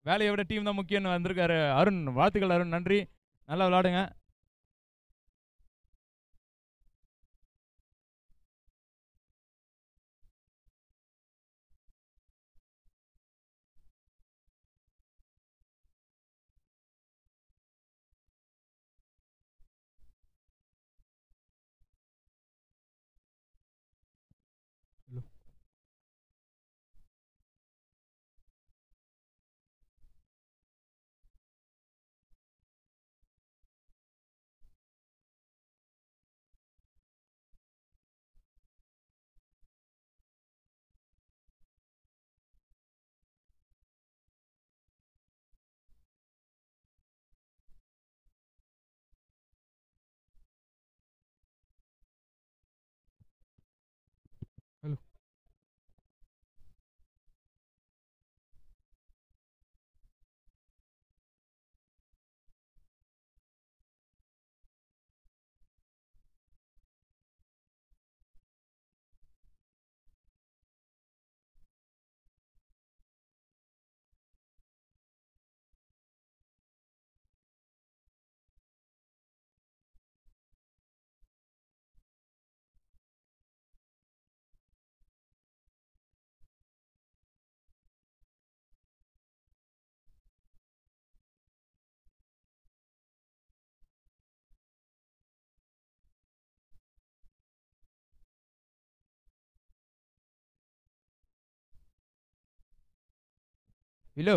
வேலையை விட டீம் தான் முக்கியம்னு வந்திருக்காரு அருண் வாழ்த்துக்கள் அருண் நன்றி நல்லா விளாடுங்க விலோ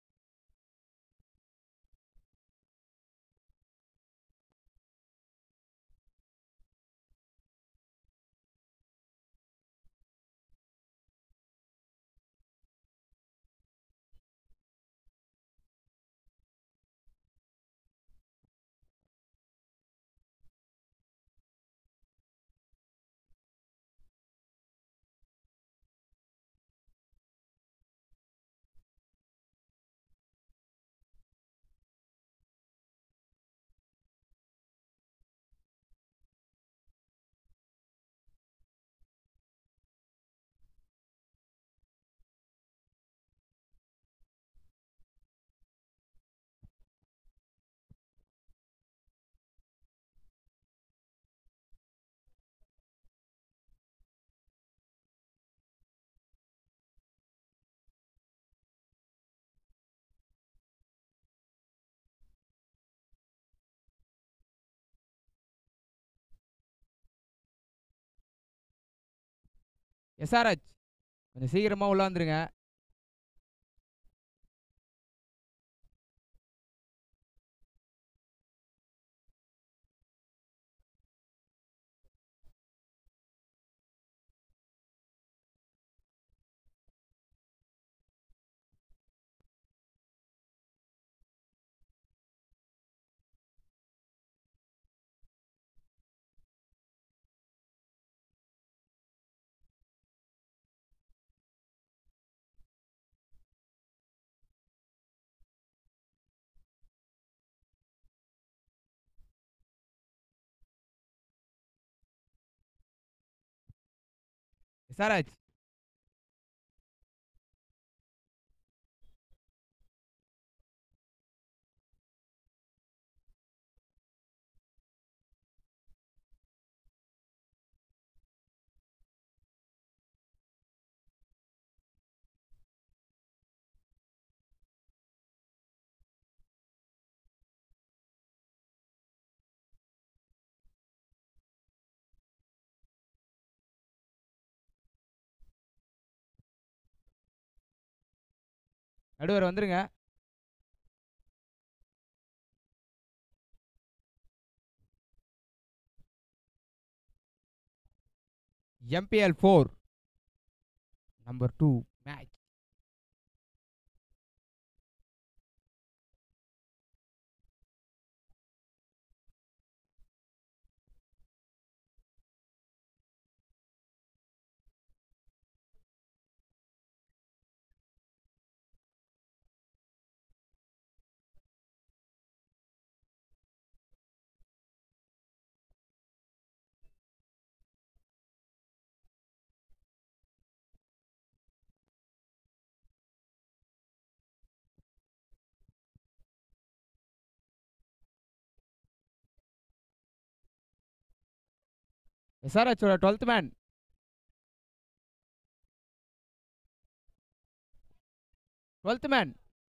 எஸ்ஆர்ஹெச் கொஞ்சம் சீக்கிரமாக உள்ள வந்துருங்க எஸ்ஆர்ஹெச் நடுவர் வந்துருங்க MPL four number two match எஸ்ஆர்ஹெச்சோட twelfth man twelfth man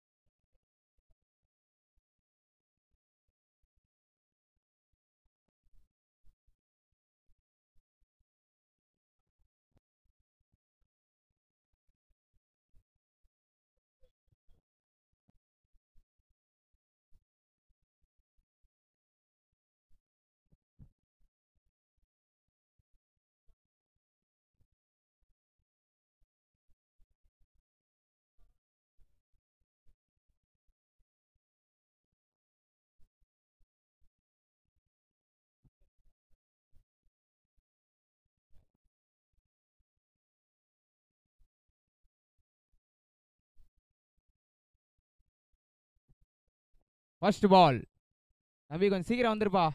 first ball தம்பி கொஞ்சம் சீக்கிரம் வந்துருப்பா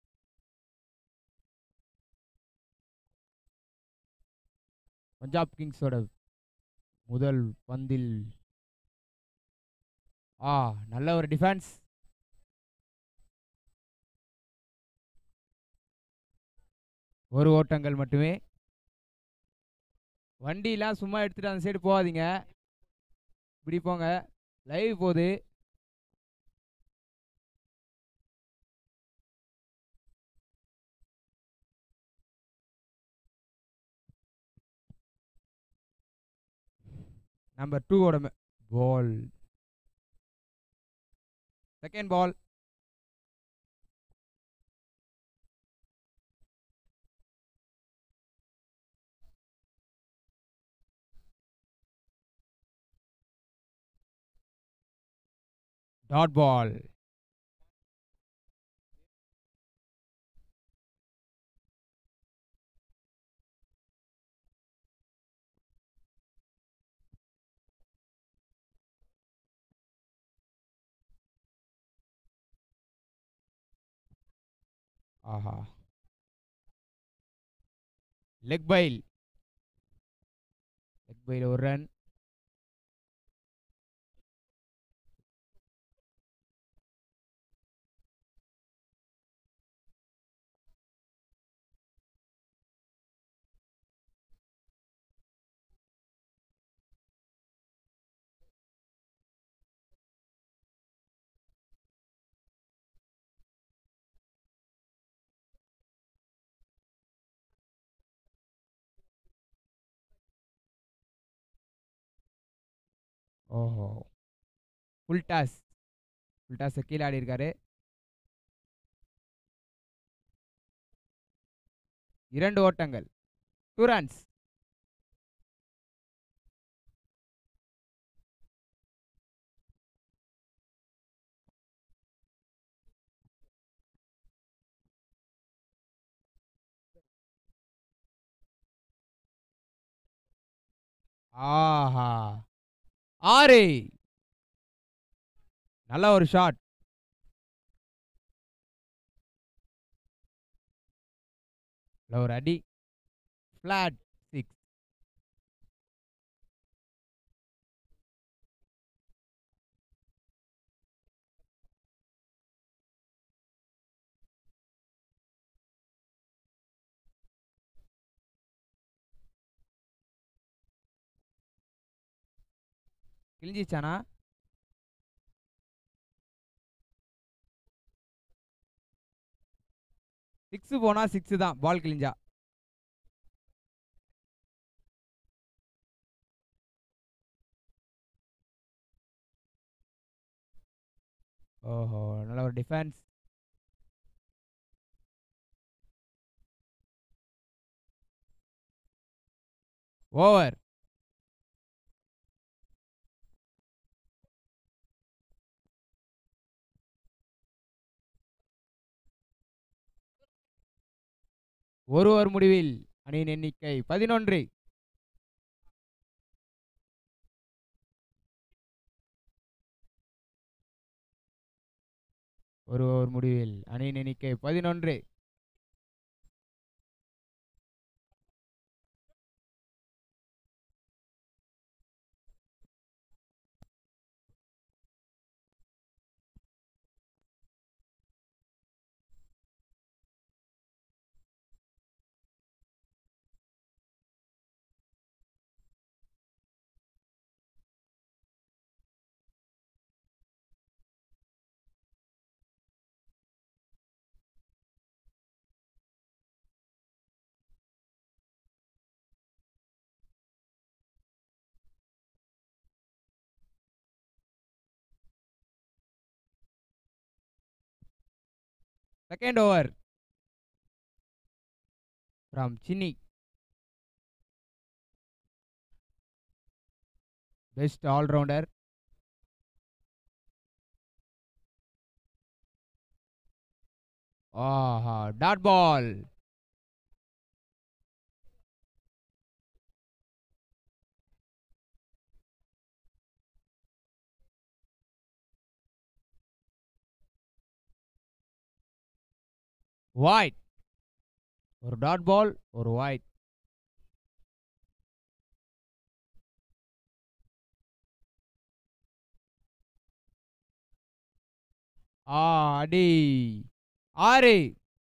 பஞ்சாப் கிங்ஸோட முதல் பந்தில் ஆ நல்ல ஒரு டிஃபென்ஸ் ஒரு ஓட்டங்கள் மட்டுமே வண்டிலாம் சும்மா எடுத்துட்டு அந்த சைடு போகாதீங்க இப்படி போங்க லைவ் போகுது நம்பர் டூவோட ball second ball dot ball ஆஹா லெக் பைல் லெக் பைல் ஒரு ரன் ஓஹோ ஃபுல் டாஸ் ஃபுல் டாஸ் கீழே ஆடி இருக்காரு இரண்டு ஓட்டங்கள் டூ ரன்ஸ் ஆஹா ஆறு நல்ல ஒரு ஷாட் ஒரு அடி ஃபிளாட் சிக்ஸ் கிழிஞ்சிச்சானா சிக்ஸ் போனா சிக்ஸ் தான் பால் கிழிஞ்சா ஓஹோ நல்ல ஒரு டிஃபென்ஸ் ஓவர் ஒரு ஓவர் முடிவில் அணியின் எண்ணிக்கை பதினொன்று ஒரு ஓவர் முடிவில் அணியின் எண்ணிக்கை பதினொன்று second over from Chinni best allrounder ஆஹா டாட் பால் வாய்ட் ஒரு டாட் பால் ஒரு வாய்ட் ஆ அடி ஆறு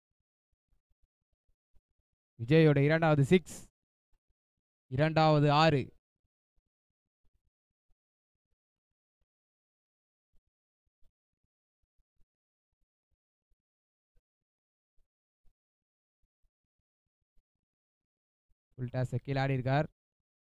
விஜயோட இரண்டாவது சிக்ஸ் இரண்டாவது ஆறு ஃபுல் டாஸ் கீழே ஆடி இருக்கார்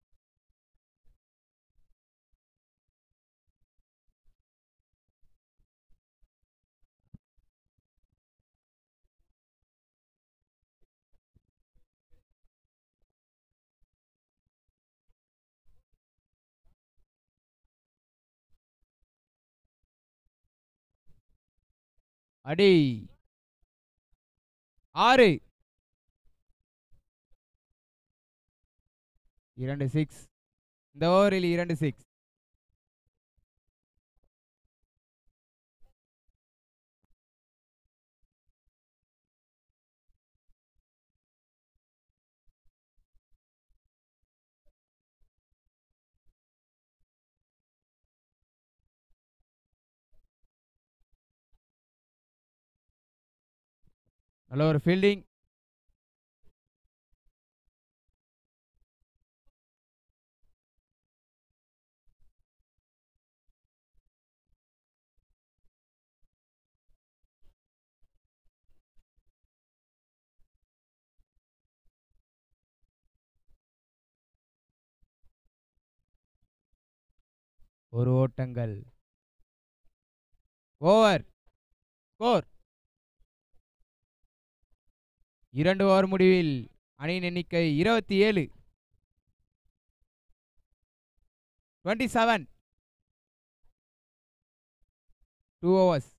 அடி ஆறு இரண்டு சிக்ஸ் இந்த ஓவரில் இரண்டு சிக்ஸ் நல்ல ஒரு ஃபீல்டிங் ஒரு ஓட்டங்கள் ஓவர் ஸ்கோர் இரண்டு ஓவர் முடிவில் அணியின் எண்ணிக்கை இருபத்தி ஏழு டுவெண்ட்டி செவன் டூ ஓவர்ஸ்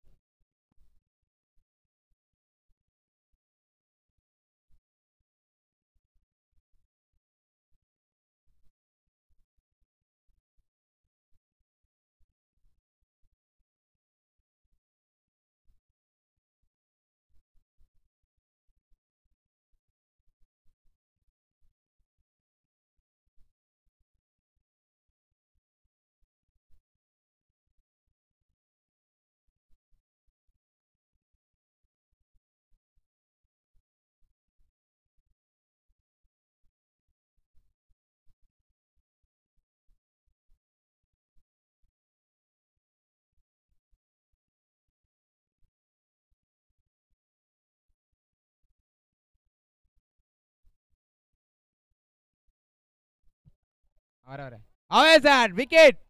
வர வர அவே சார் விக்கெட்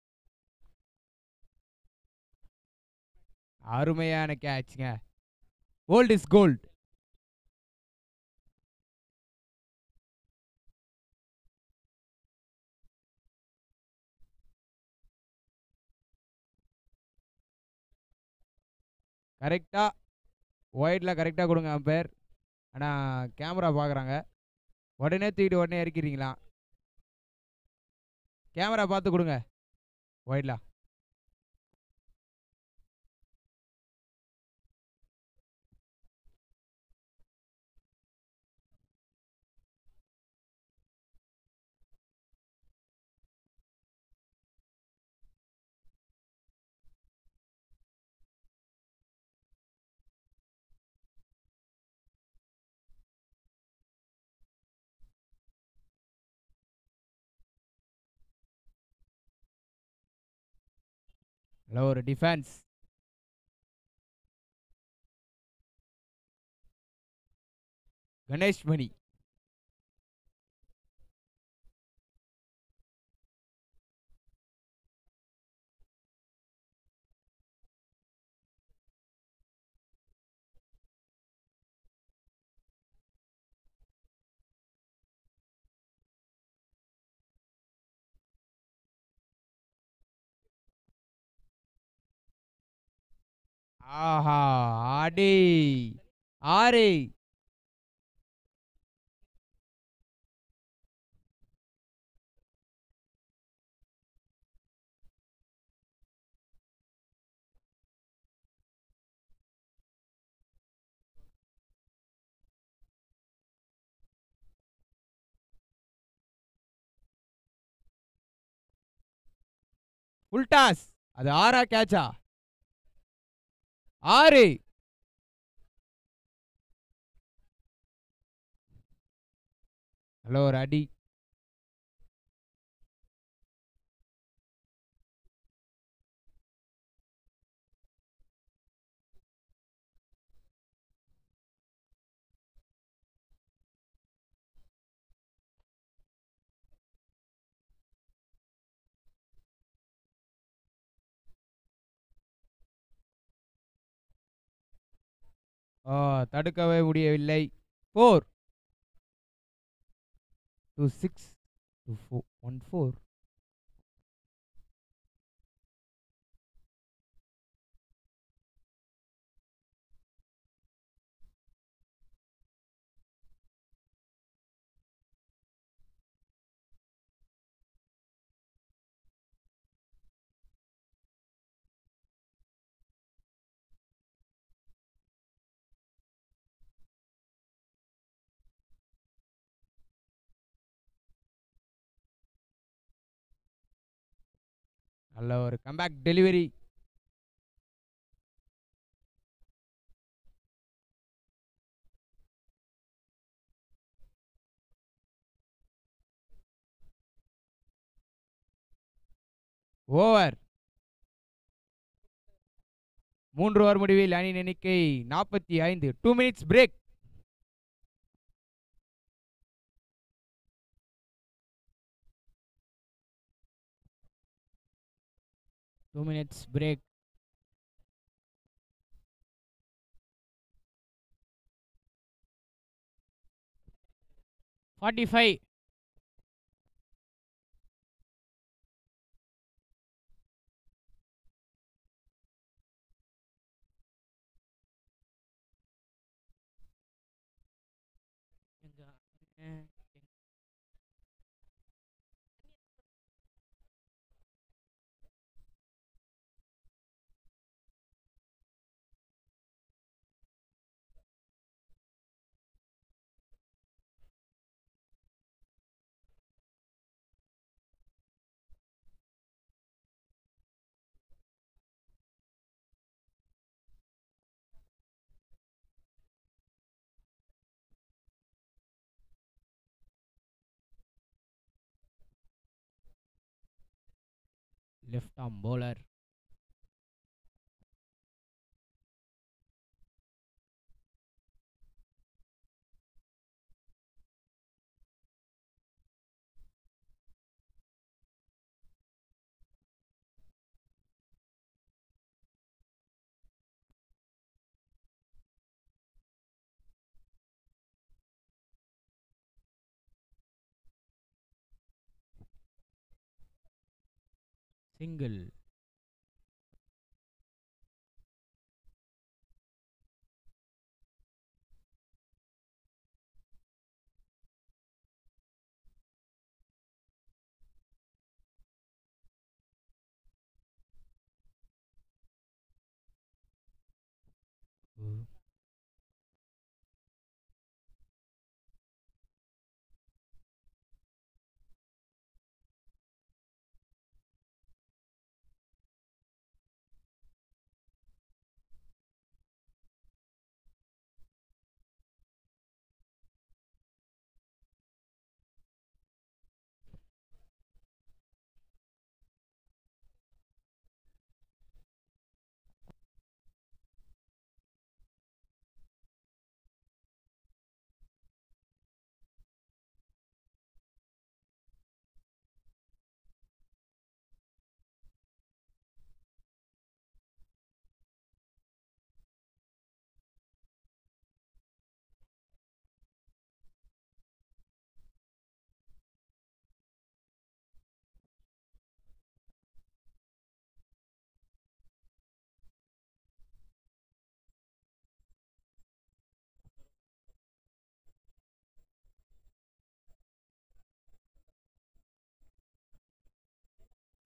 அருமையான கேட்ச்ங்க ஓல்ட் இஸ் கோல்ட் கரெக்டாக ஒயிட்டில் கரெக்டாக கொடுங்க அம்பேர் ஆனால் கேமரா பார்க்குறாங்க உடனே தூக்கிட்டு உடனே இறக்கிறீங்களா கேமரா பார்த்து கொடுங்க ஒயிட்லா நல்ல ஒரு டிஃபென்ஸ் கணேஷ் மணி ஆஹா அடி ஆறு உல்டாஸ் அது ஆறா கேட்சா ஆறு நல்ல ஒரு அடி ஆ, தடுக்கவே முடியவில்லை four two six two four one four நல்ல ஒரு கம்பேக் டெலிவரி ஓவர் மூன்று ஓவர் முடிவில் அணியின் எண்ணிக்கை நாற்பத்தி ஐந்து two minutes break two minutes break forty five left arm bowler single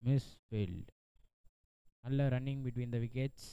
miss field நல்ல running between the wickets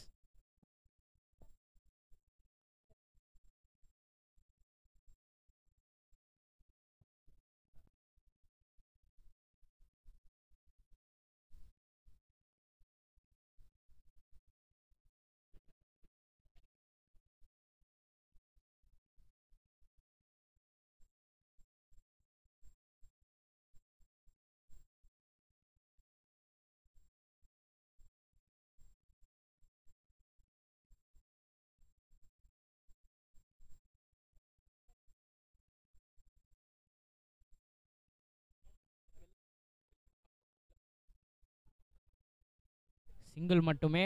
single மட்டுமே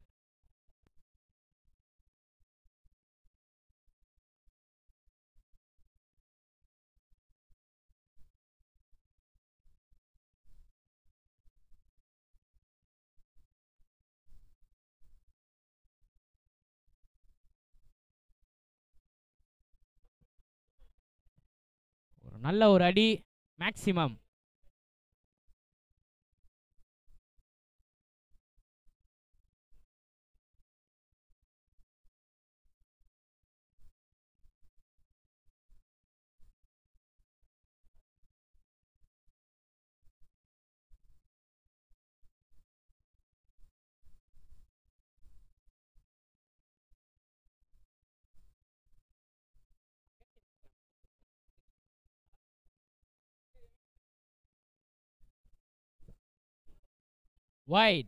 ஒரு நல்ல ஒரு அடி maximum wide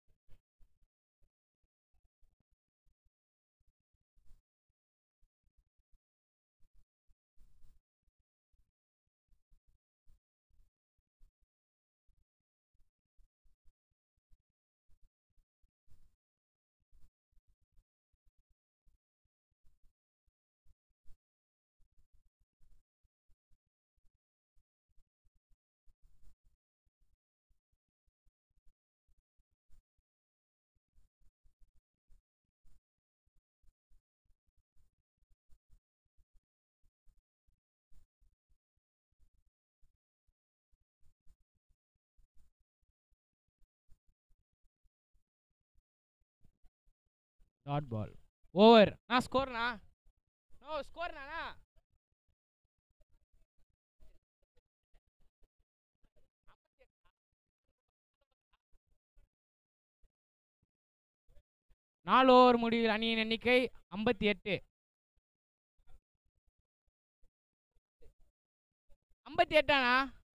dot ball over நான் ஸ்கோர்ண்ணா நோ ஸ்கோர்ண்ணா நாலு ஓவர் முடிவில் அணியின் எண்ணிக்கை ஐம்பத்தி எட்டு ஐம்பத்தி எட்டாண்ணா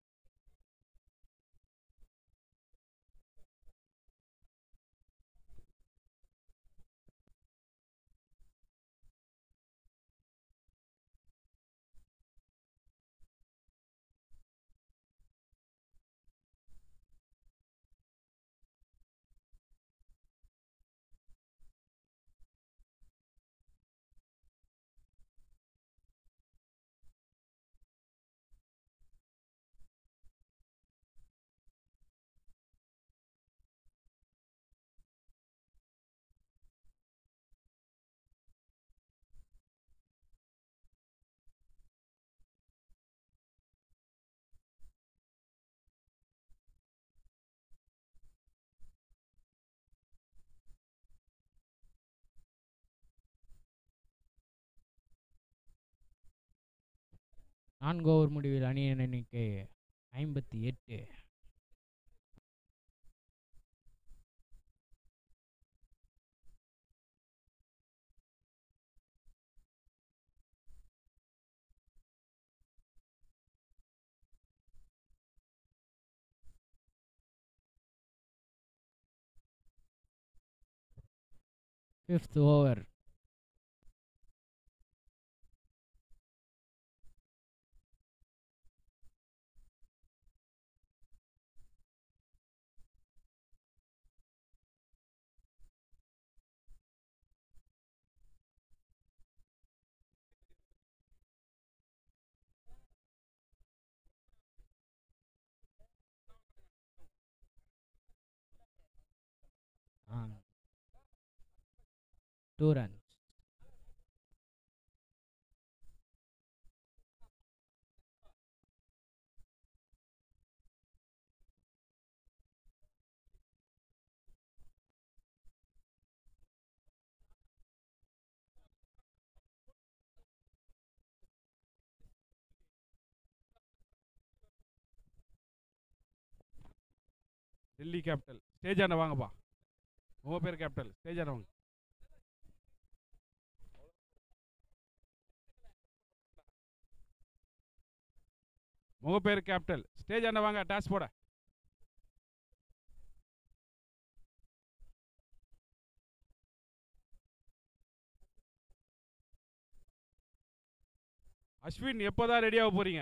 நான்கு ஓவர் முடிவில் அணியின் எண்ணிக்கை ஐம்பத்தி எட்டு fifth over two runs Delhi capital stage ஆண்ட வாங்கப்பா உங்கள் பேர் கேபிட்டல் ஸ்டேஜ் ஆண்ட வாங்க உங்கள் பேர் கேபிட்டல் ஸ்டேஜ் ஆண்ட வாங்க டாஸ் போட அஸ்வின் எப்போதான் ரெடியாக போறீங்க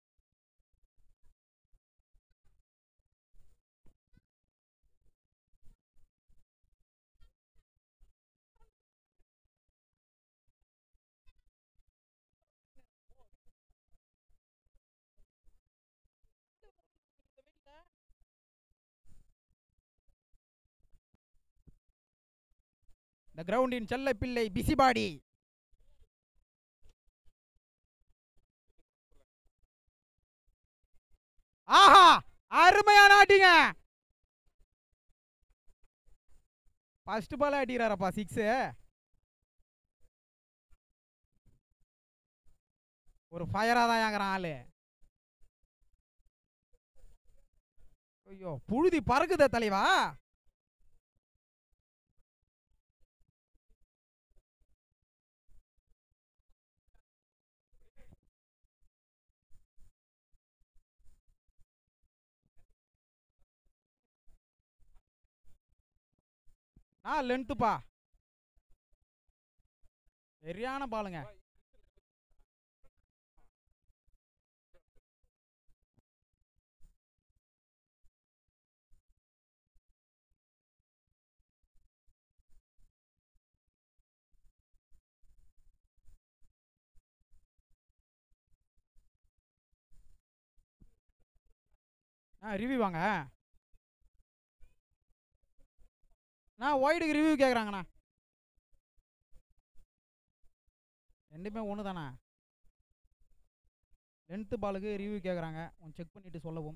இந்த கிரவுண்டின் செல்ல பிள்ளை பிசிபாடி ஆஹா அருமையான ஆட்டிங்க ஃபர்ஸ்ட் பால் அடிக்கிறாரப்பா சிக்ஸ் ஒரு ஃபயரா தான் ஏங்குறான் ஆளு ஐயோ புழுதி பறக்குதே தலைவா நான் லென்த்துப்பா சரியான பாலுங்க ஆ ரிவ்யூ வாங்க நான் ஒய்டுக்கு ரிவ்யூ கேட்குறாங்கண்ணா ரெண்டுமே ஒன்று தானே லென்த்து பாலுக்கு ரிவ்யூ கேட்குறாங்க கொஞ்சம் செக் பண்ணிட்டு சொல்லவும்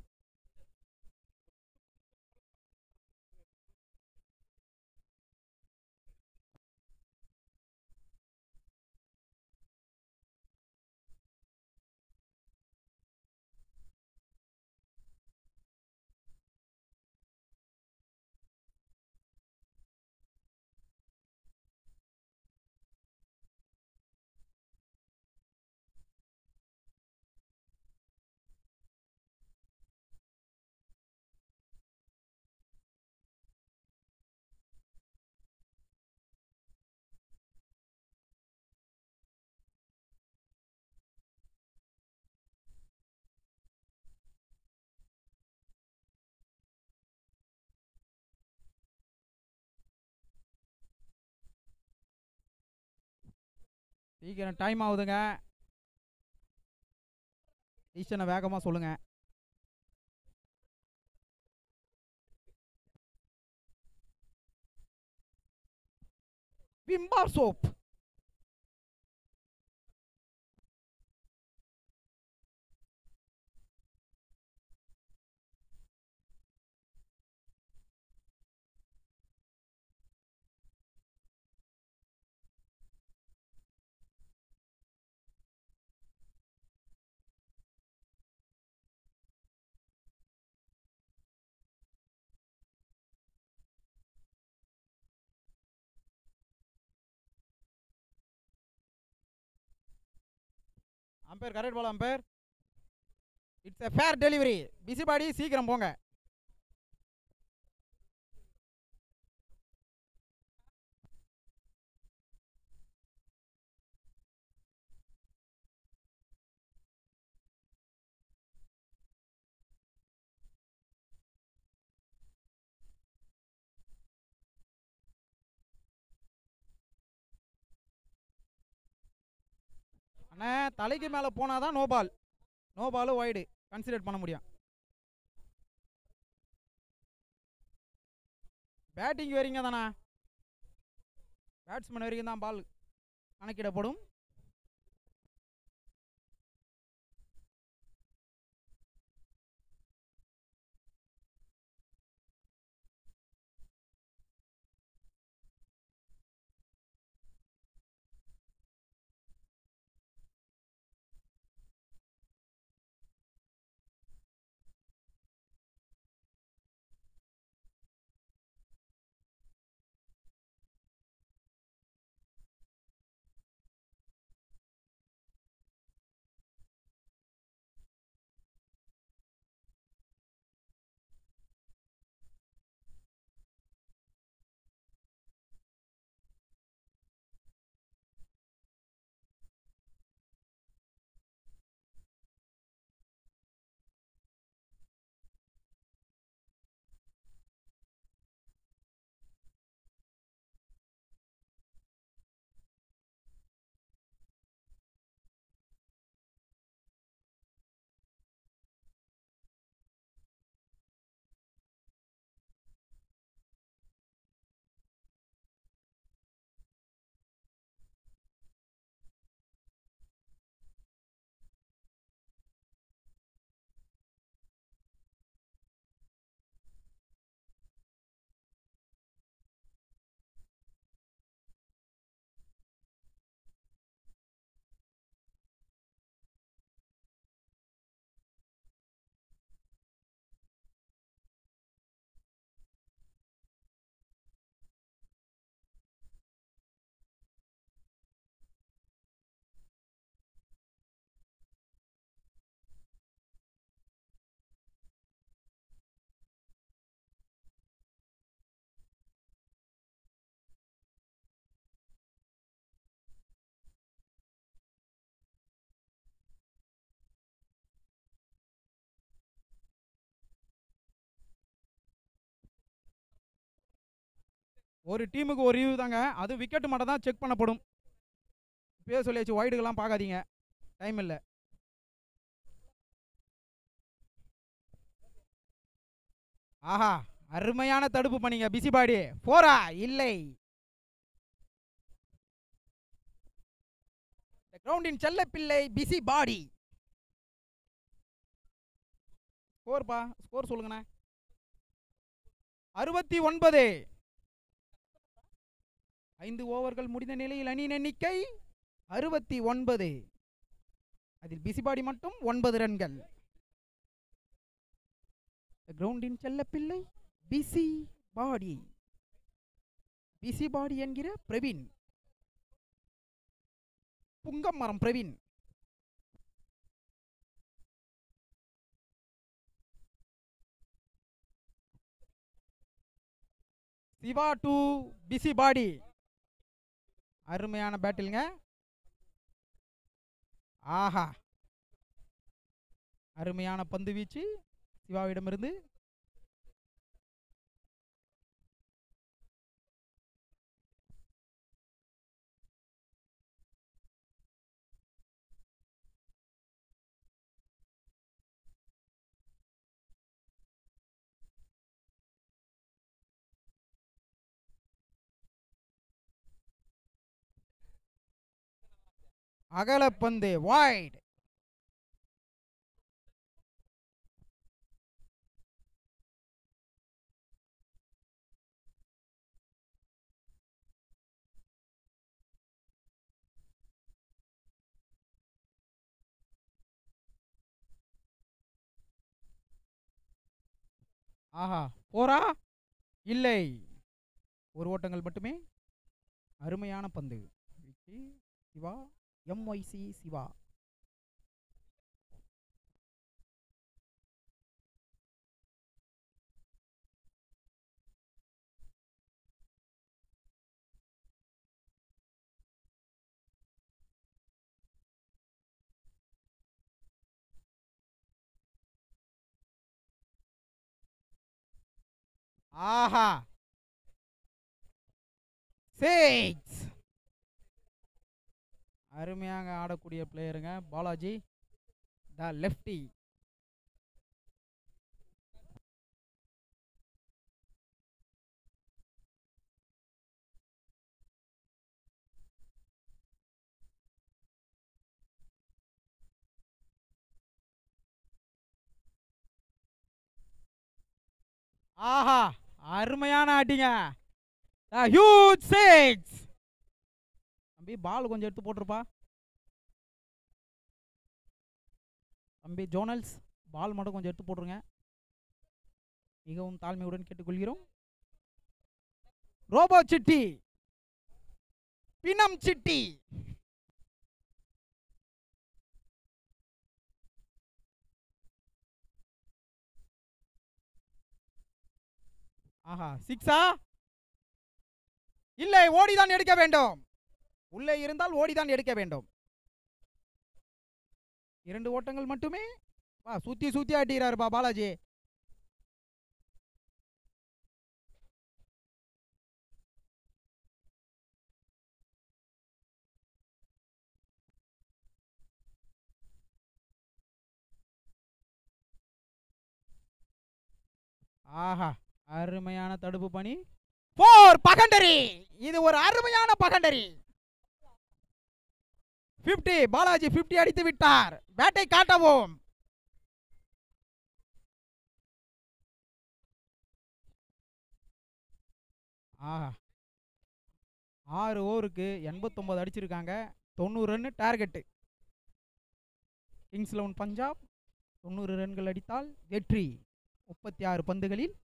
சீக்கிரம் டைம் ஆகுதுங்க டிசிஷனை வேகமாக சொல்லுங்க விம்பார் சோப் அம்பேர் கரெக்ட் போல umpire it's a fair delivery PC பாடி சீக்கிரம் போங்க அண்ணே தலைக்கு மேலே போனால் தான் no ball no ball wide consider பண்ண முடியும் பேட்டிங் வரீங்க தானே பேட்ஸ்மேன் வரைக்கும் தான் பால் கணக்கிடப்படும் ஒரு டீமுக்கு ஒரு ரிவ்யூ தாங்க அது விக்கெட் மட்டும் தான் செக் பண்ணப்படும் பேர் சொல்லியாச்சு ஒய்டுக்கெல்லாம் பார்க்காதீங்க டைம் இல்லை ஆஹா அருமையான தடுப்பு பண்ணீங்க பிசி பாடி போரா இல்லை கிரவுண்டின் செல்ல பிள்ளை பிசி பாடி ஸ்கோர்ப்பா ஸ்கோர் சொல்லுங்கண்ணே அறுபத்தி ஒன்பது ஐந்து ஓவர்கள் முடிந்த நிலையில் அணியின் எண்ணிக்கை அறுபத்தி ஒன்பது அதில் பிசிபாடி மட்டும் ஒன்பது ரன்கள் கிரவுண்டின் செல்லப்பிள்ளை பிசி பாடி பிசி பாடி என்கிற பிரவீன் புங்கம் மரம் பிரவீன் சிவா டு பிசி பாடி அருமையான பேட்டிலுங்க ஆஹா அருமையான பந்து வீச்சு சிவாவிடமிருந்து அகலப்பந்து வாய்ட் ஆஹா போரா இல்லை ஒரு ஓட்டங்கள் மட்டுமே அருமையான பந்து விக்கி, சிவா எம்ஒய்சி சிவா ஆஹா சிக்ஸ் அருமையாக ஆடக்கூடிய பிளேயருங்க பாலாஜி த லெஃப்டி ஆஹா அருமையான ஆட்டிங்க ஹியூஜ் சிக்ஸ் தம்பி பால் கொஞ்சம் எடுத்து போட்டிருப்பா தம்பி ஜோனல்ஸ் பால் மட்டும் கொஞ்சம் எடுத்து போட்டுருங்க மிகவும் தாழ்மையுடன் கேட்டுக்கொள்கிறோம் ரோபோ சிட்டி பினம் சிட்டி ஆஹா சிக்ஸா இல்லை ஓடிதான் எடுக்க வேண்டும் உள்ளே இருந்தால் ஓடிதான் எடுக்க வேண்டும் இரண்டு ஓட்டங்கள் மட்டுமே வா சுத்தி சுத்தி ஆட்டிக்கிறாருப்பா பாலாஜி ஆஹா அருமையான தடுப்பு பணி போர் பகண்டரி இது ஒரு அருமையான பகண்டரி 50 பாலாஜி 50 அடித்து விட்டார் பேட்டை காட்டவும் ஆஹா ஆறு ஓவருக்கு எண்பத்தொம்பது அடிச்சிருக்காங்க தொண்ணூறு run target kings eleven Punjab தொண்ணூறு ரன்கள் அடித்தால் வெற்றி முப்பத்தி ஆறு பந்துகளில்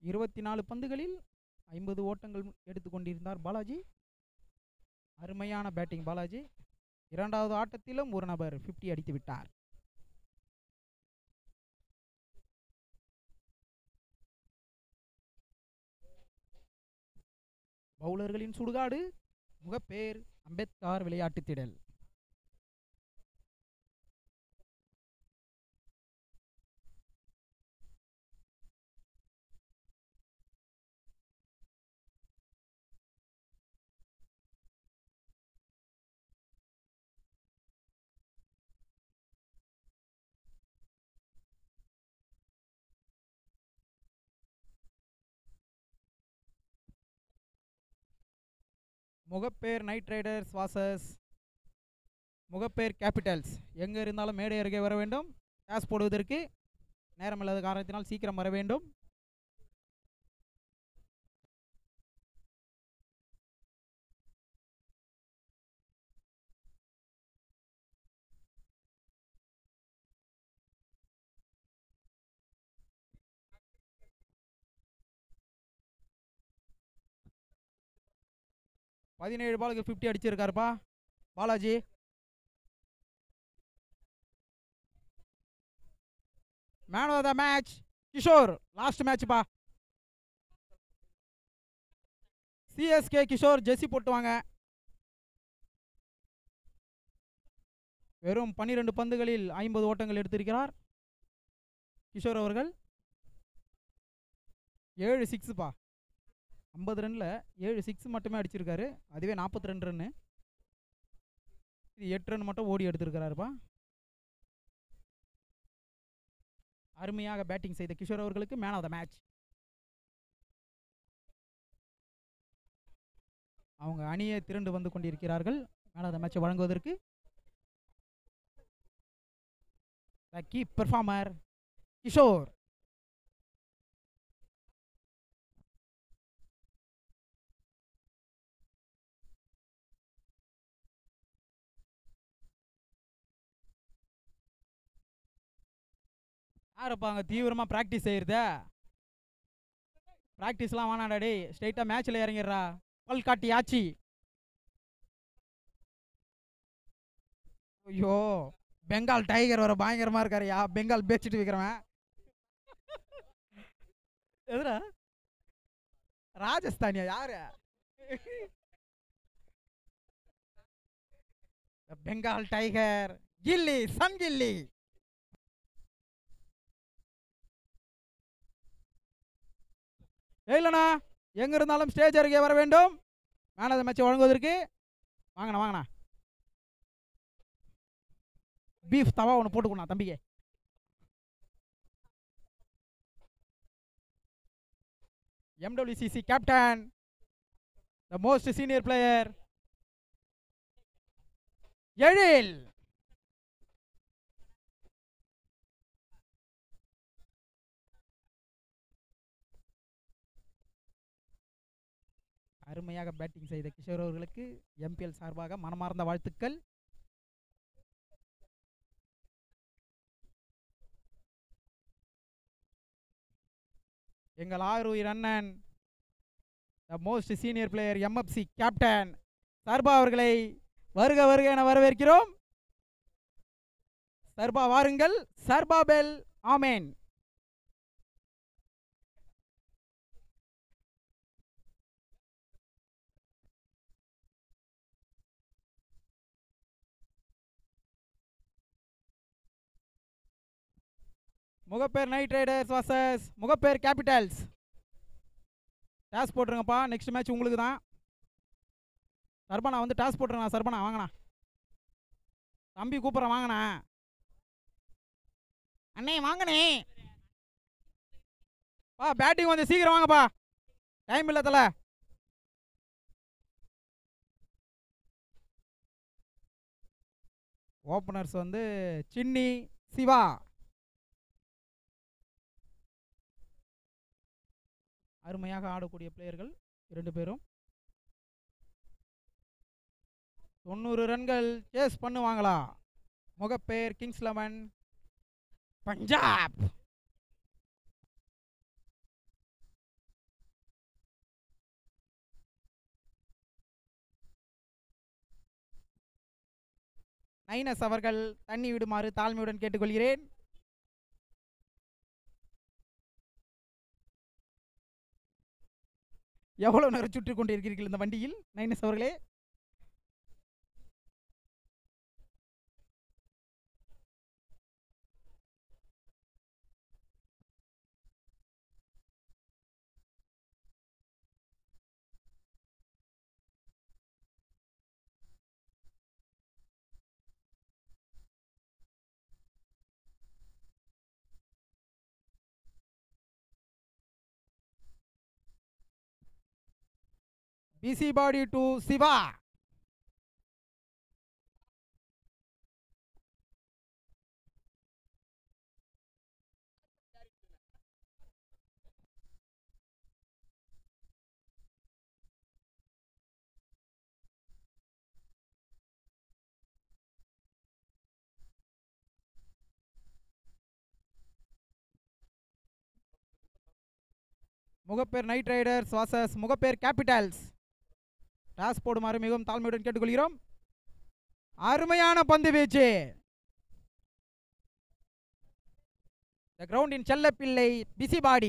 இருபத்தி நாலு பந்துகளில் ஐம்பது ஓட்டங்கள் எடுத்துக்கொண்டிருந்தார் பாலாஜி அருமையான பேட்டிங் பாலாஜி இரண்டாவது ஆட்டத்திலும் ஒரு நபர் 50 அடித்து விட்டார் பவுலர்களின் சுடுகாடு முகப்பேர் அம்பேத்கர் விளையாட்டுத் திடல் Mogappair knight riders versus Mogappair capitals எங்கே இருந்தாலும் மேடை அருகே வர வேண்டும் கேஸ் போடுவதற்கு நேரமில்லாத காரணத்தினால் சீக்கிரம் வர வேண்டும் பதினேழு பாலுக்கு 50 அடிச்சிருக்காருப்பா Balaji man of the match Kishore last மேட்ச்ப்பா சிஎஸ்கே கிஷோர் ஜெர்சி போட்டு வாங்க வெறும் பன்னிரெண்டு பந்துகளில் ஐம்பது ஓட்டங்கள் எடுத்திருக்கிறார் கிஷோர் அவர்கள் ஏழு சிக்ஸுப்பா ஐம்பது ரன்னில் ஏழு சிக்ஸ் மட்டுமே அடிச்சிருக்காரு அதுவே நாற்பத்தி ரெண்டு ரன்னு இது எட்டு ரன் மட்டும் ஓடி எடுத்திருக்கிறாருப்பா அருமையாக பேட்டிங் செய்த கிஷோர் அவர்களுக்கு மேன் ஆஃப் த மேட்ச் அவங்க அணியை திரண்டு வந்து கொண்டிருக்கிறார்கள் மேன் ஆஃப் த மேட்சை வழங்குவதற்கு த கீ பெர்ஃபார்மர் கிஷோர் யாருப்பா அங்கே தீவிரமாக ப்ராக்டிஸ் செய்கிறத ப்ராக்டிஸ்லாம் வேணாடா டேய் ஸ்ட்ரைட்டாக மேட்ச்சில் இறங்கிடுறா பல் காட்டி ஆச்சி ஐயோ பெங்கால் டைகர் வர பயங்கரமாக இருக்காருயா பெங்கால் பேச்சிட்டு வைக்கிறவன் எதுடா ராஜஸ்தானியா யாரு பெங்கால் டைகர் கில்லி சன் கில்லி இல்லைண்ணா எங்கே இருந்தாலும் ஸ்டேஜ் அருகே வர வேண்டும் மேன் ஆஃப் த மேட்சை வழங்குவதற்கு வாங்கண்ணா வாங்கண்ணா பீஃப் தவா ஒன்று போட்டுக்கணும் தம்பிக்கு MWCC captain the most senior player Ezhil அருமையாக பேட்டிங் செய்த கிஷோர் அவர்களுக்கு எம்பிஎல் சார்பாக மனமார்ந்த வாழ்த்துக்கள் எங்கள் ஆறுயிர் அண்ணன் the most senior player MFC captain Sarba அவர்களை வருக வருக என வரவேற்கிறோம் சர்பா வாருங்கள் சர்பா பெல் ஆமேன் Mogappair knight riders versus Mogappair capitals toss போட்டுருங்கப்பா நெக்ஸ்ட் மேட்ச் உங்களுக்கு தான் சர்பனா வந்து டாஸ் போட்டுருங்க சர்பனா வாங்கண்ணா தம்பி கூப்பிட்றேன் வாங்கண்ணா அண்ணே வாங்கண்ணே பா பேட்டிங் வந்து சீக்கிரம் வாங்கப்பா டைம் இல்லை தல ஓப்பனர்ஸ் வந்து சின்னி சிவா அருமையாக ஆடக்கூடிய பிளேயர்கள் இரண்டு பேரும் தொண்ணூறு ரன்கள் சேஸ் பண்ணுவாங்களா முகப்பேர் கிங்ஸ் லெவன் பஞ்சாப் நைனஸ் அவர்கள் தண்ணி விடுமாறு தாழ்மையுடன் கேட்டுக்கொள்கிறேன் எவ்வளவு நேரம் சுற்றி கொண்டிருக்கிறீர்கள் இந்த வண்டியில் நைனஸ் அவர்களே பிசி பாடி to Siva Mogappair knight riders versus Mogappair capitals toss போடுமாறு மிகவும் தாழ்மையுடன் கேட்டுக்கொள்கிறோம் அருமையான பந்து வீச்சு த கிரவுண்டின் செல்லப்பிள்ளை பிசி பாடி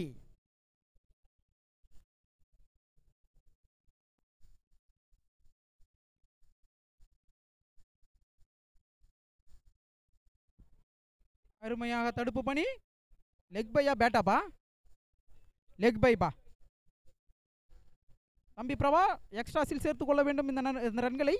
அருமையாக தடுப்பு பணி லெக் பையா பேட்டாப்பா லெக் பைப்பா தம்பி பிரபா எக்ஸ்ட்ராஸில் சேர்த்துக் கொள்ள வேண்டும் இந்த நன்- இந்த ரன்களை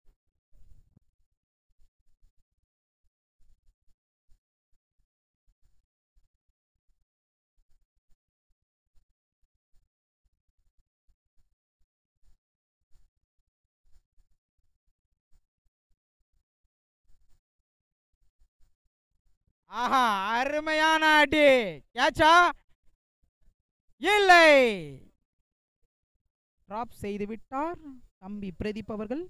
ஆஹா அருமையான அடி கேட்சா இல்லை டிராப் செய்து விட்டார் தம்பி பிரதீப் அவர்கள்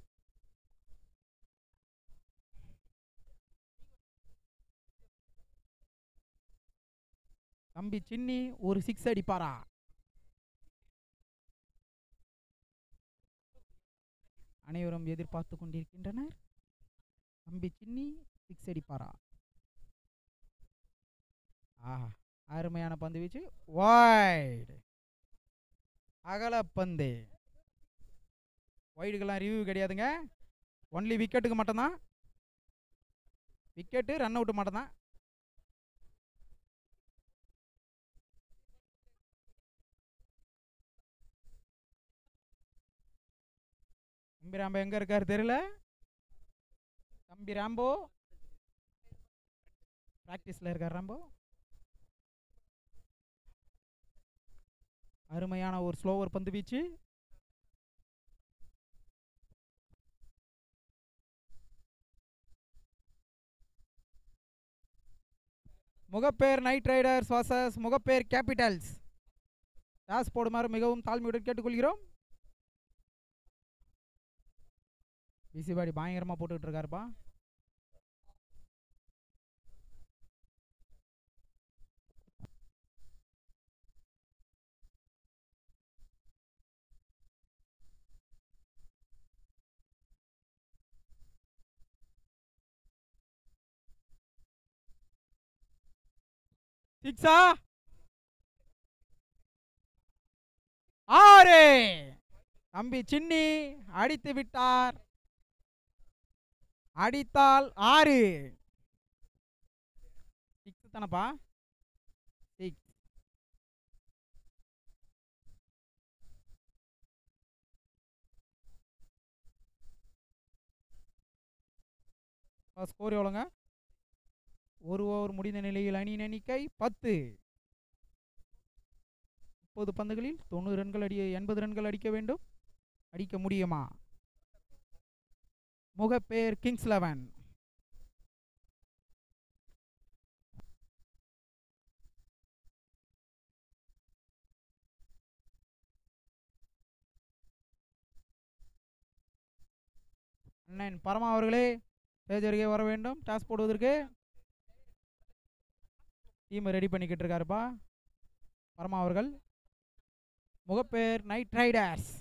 தம்பி சின்னி ஒரு சிக்ஸ் அடிப்பாரா அனைவரும் எதிர்பார்த்து கொண்டிருக்கின்றனர் தம்பி சின்னி சிக்ஸ் அடிப்பாரா ஆஹா அருமையான பந்து வீச்சு வைடு அகலப்பந்து வைடுக்கெல்லாம் ரிவ்யூ கிடையாதுங்க ஒன்லி விக்கெட்டுக்கு மட்டும்தான் விக்கெட்டு ரன் அவுட்டு மட்டும்தான் தம்பி ராம்போ எங்க இருக்காரு தெரியல தம்பி ராம்போ ப்ராக்டிஸில் இருக்கார் ராம்போ அருமையான ஒரு ஸ்லோவர் பந்து வீச்சு Mogappair knight riders versus Mogappair capitals toss போடுமாறு மிகவும் தாழ்மையுடன் கேட்டுக்கொள்கிறோம் பிசிபாடி பயங்கரமாக போட்டுக்கிட்டு இருக்காருப்பா சிக்ஸா ஆறு தம்பி சின்னி அடித்து விட்டார் அடித்தால் ஆறு சிக்ஸ் தானப்பா சிக்ஸ் ஸ்கோர் எவ்வளோங்க ஒரு ஓவர் முடிந்த நிலையில் அணியின் எண்ணிக்கை பத்து முப்பது பந்துகளில் தொண்ணூறு ரன்கள் அடி எண்பது ரன்கள் அடிக்க வேண்டும் அடிக்க முடியுமா முகப்பேர் கிங்ஸ் லெவன் அண்ணன் பரமா அவர்களே ஸ்டேஜ் அருகே வர வேண்டும் டாஸ் போடுவதற்கு டீமை ரெடி பண்ணிக்கிட்டு இருக்காருப்பா பரமா அவர்கள் முகப்பேர் நைட் ரைடர்ஸ்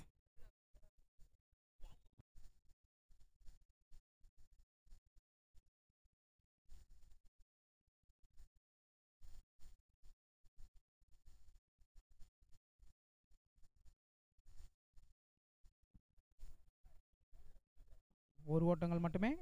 ஒரு ஓட்டங்கள் மட்டுமே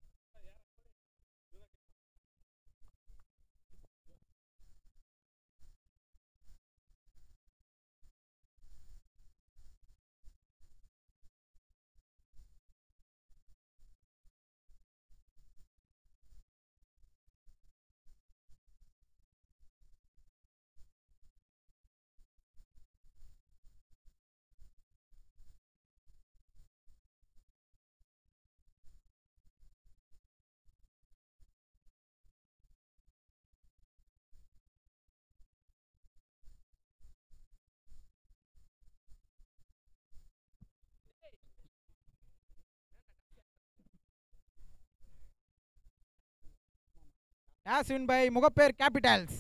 toss win by Mogappair capitals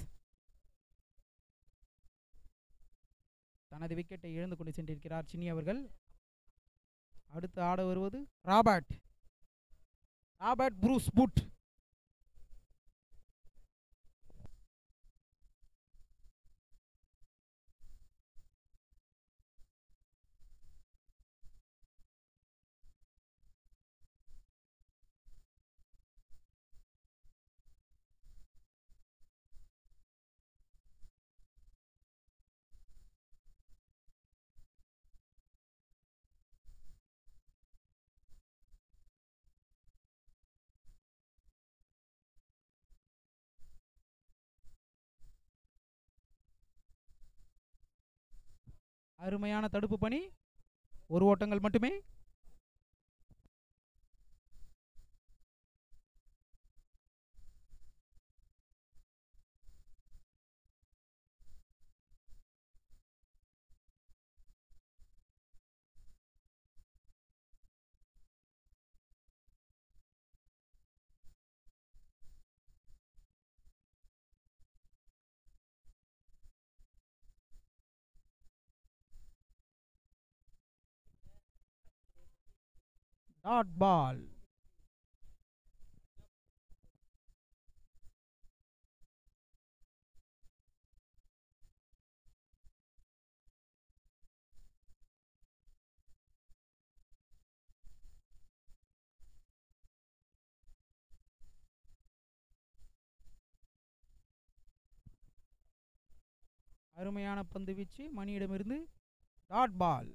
தனது விக்கெட்டை இழந்து கொண்டு சென்றிருக்கிறார் சின்னி அவர்கள் அடுத்து ஆட வருவது ராபர்ட் ராபர்ட் ப்ரூஸ் புட் அருமையான தடுப்பு பணி ஒரு ஓட்டங்கள் மட்டுமே டாட் பால் அருமையான பந்து வீச்சு மணியிடமிருந்து டாட் பால்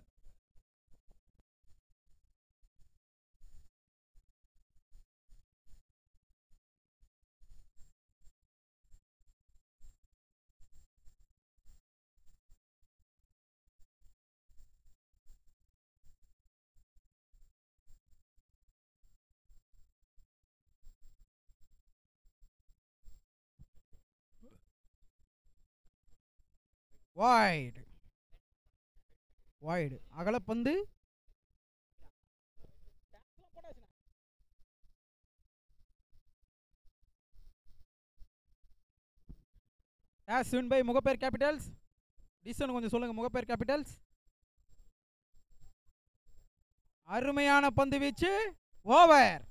வைடு வைடு அகலப்பந்து toss win by Mogappair capitals decision கொஞ்சம் சொல்லுங்க முகப்பேர் கேபிட்டல்ஸ் அருமையான பந்து வீச்சு ஓவர்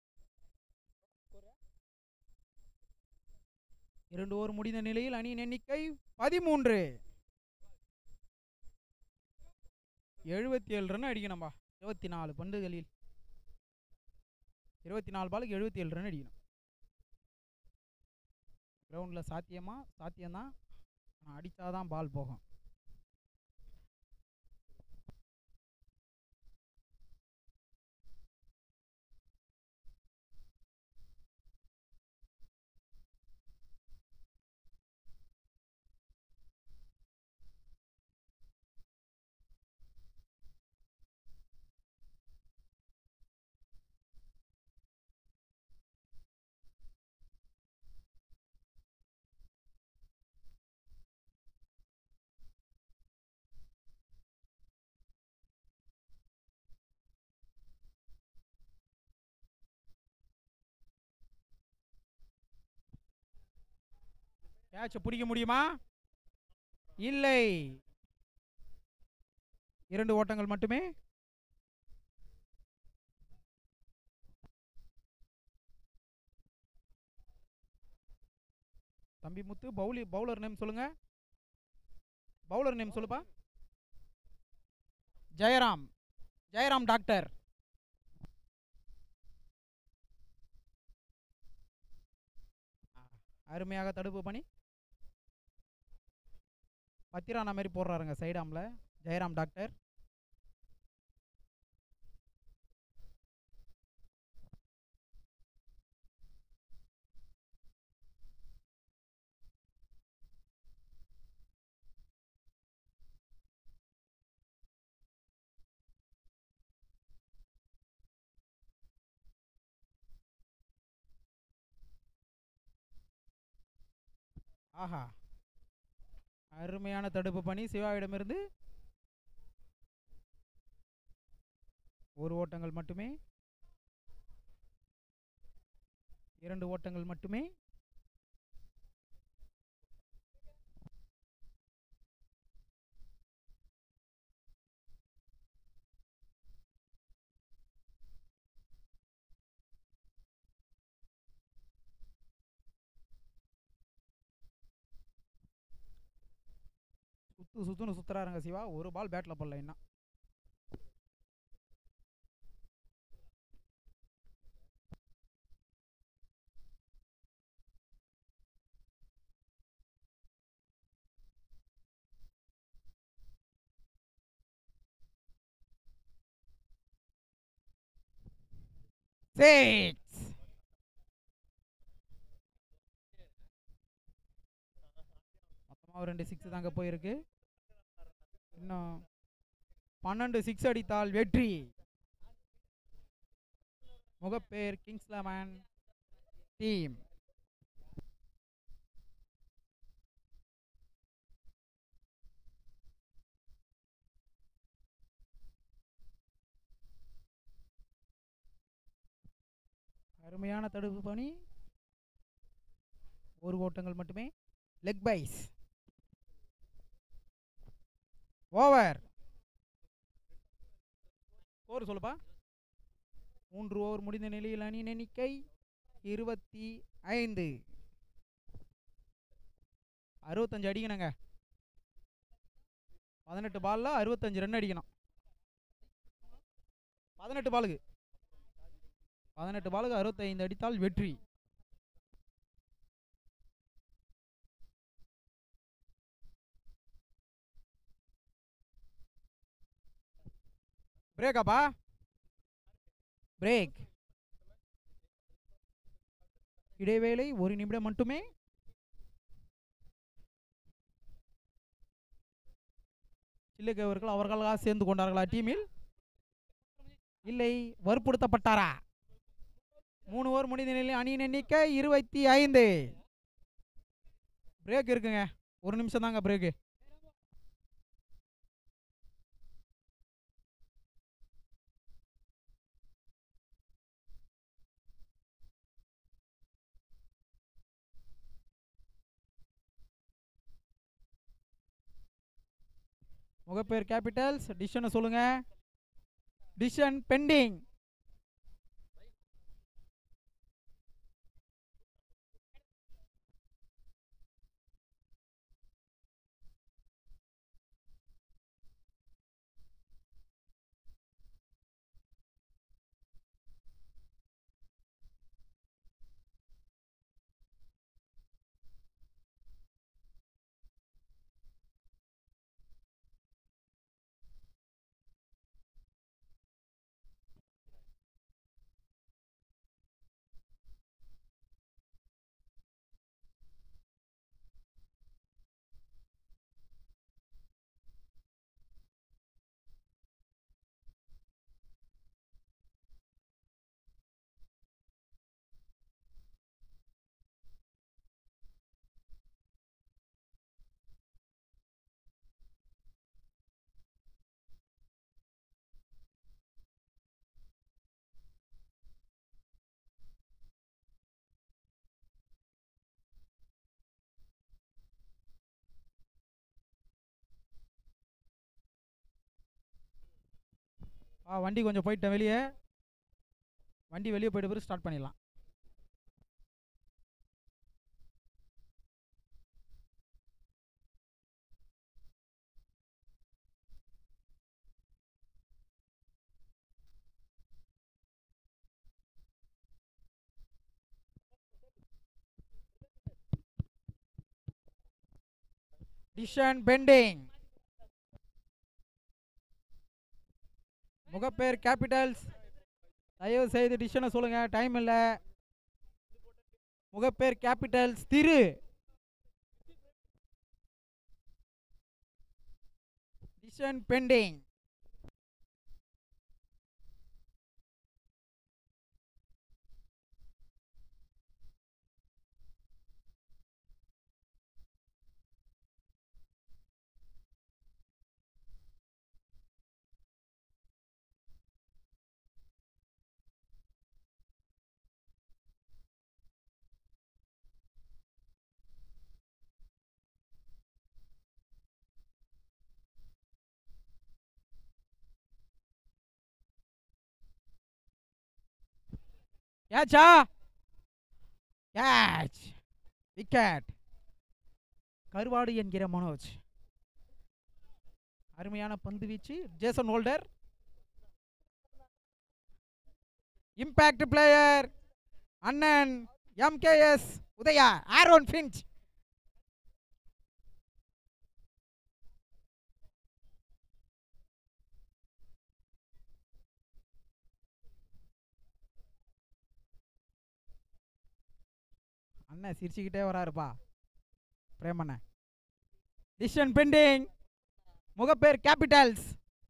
இரண்டு ஓவர் முடிந்த நிலையில் அணியின் எண்ணிக்கை பதிமூன்று எழுபத்தி ஏழு ரன் அடிக்கணும்பா இருபத்தி நாலு பந்துகளில் இருபத்தி நாலு பாலுக்கு எழுபத்தி ஏழு ரன் அடிக்கணும் கிரவுண்டில் சாத்தியமா சாத்தியம்தான் ஆனால் அடித்தாதான் பால் போகும் கேட்சை பிடிக்க முடியுமா இல்லை இரண்டு ஓட்டங்கள் மட்டுமே தம்பி முத்து பவுலி பவுலர் நேம் சொல்லுங்க பவுலர் நேம் சொல்லுப்பா ஜெயராம் ஜெயராம் டாக்டர் அருமையாக தடுப்பு பண்ணி பத்திரானா மாதிரி போடுறாருங்க சைடாமில் ஜெயராம் டாக்டர் ஆஹா அருமையான தடுப்பு பணி சிவாவிடமிருந்து ஒரு ஓட்டங்கள் மட்டுமே இரண்டு ஓட்டங்கள் மட்டுமே சுத்து சுத்துன்னு சுத்துறாருங்க சிவா ஒரு பால் பேட்டில் போடல இன்னும் சிக்ஸ் மொத்தமாக ஒரு ரெண்டு சிக்ஸ் தாங்க போயிருக்கு இன்னும் பன்னெண்டு சிக்ஸ் அடித்தால் வெற்றி முகப்பேர் கிங்ஸ் லெவன் டீம் அருமையான தடுப்பு பணி ஒரு ஓட்டங்கள் மட்டுமே லெக் பைஸ் ஓவர் ஸ்கோர் சொல்லுப்பா மூன்று ஓவர் முடிந்த நிலையில் அணி எண்ணிக்கை இருபத்தி ஐந்து அறுபத்தஞ்சு அடிக்கணுங்க பதினெட்டு பாலில் அறுபத்தஞ்சு ரன் அடிக்கணும் பதினெட்டு பாலுக்கு பதினெட்டு பாலுக்கு அறுபத்தைந்து அடித்தால் வெற்றி பிரேக்காப்பா பிரேக் இடைவேளை ஒரு நிமிடம் மட்டுமே சில்லுக்கு அவர்கள் அவர்களாக சேர்ந்து கொண்டார்களா டீமில் இல்லை வற்புறுத்தப்பட்டாரா மூணு ஓவர் முடிந்த நிலையில் அணியின் எண்ணிக்கை இருபத்தி ஐந்து பிரேக் இருக்குங்க ஒரு நிமிஷம் தாங்க பிரேக்கு முகப்பேர் கேபிட்டல்ஸ் டிசிஷனை சொல்லுங்க டிசிஷன் பெண்டிங் ஆ வண்டி கொஞ்சம் போயிட்டேன் வெளியே வண்டி வெளியே போயிட்ட பிறகு ஸ்டார்ட் பண்ணிடலாம் டிஷன் பெண்டிங் முகப்பேர் கேபிட்டல்ஸ் தயவு செய்து டிஷனை சொல்லுங்க டைம் இல்லை முகப்பேர் கேபிட்டல்ஸ் திரு டிஷன் பெண்டிங் ஏச்சா கேட்ச் விக்கெட் கருவாடு என்கிற மனோஜ் அருமையான பந்து வீச்சு ஜேசன் ஹோல்டர் இம்பாக்ட் பிளேயர் அண்ணன் எம்கேஎஸ் உதயா ஆரோன் ஃபின்ச் அண்ணன் சிரிச்சுக்கிட்டே வராருப்பா பிரேமண்ண decision pending Mogappair capitals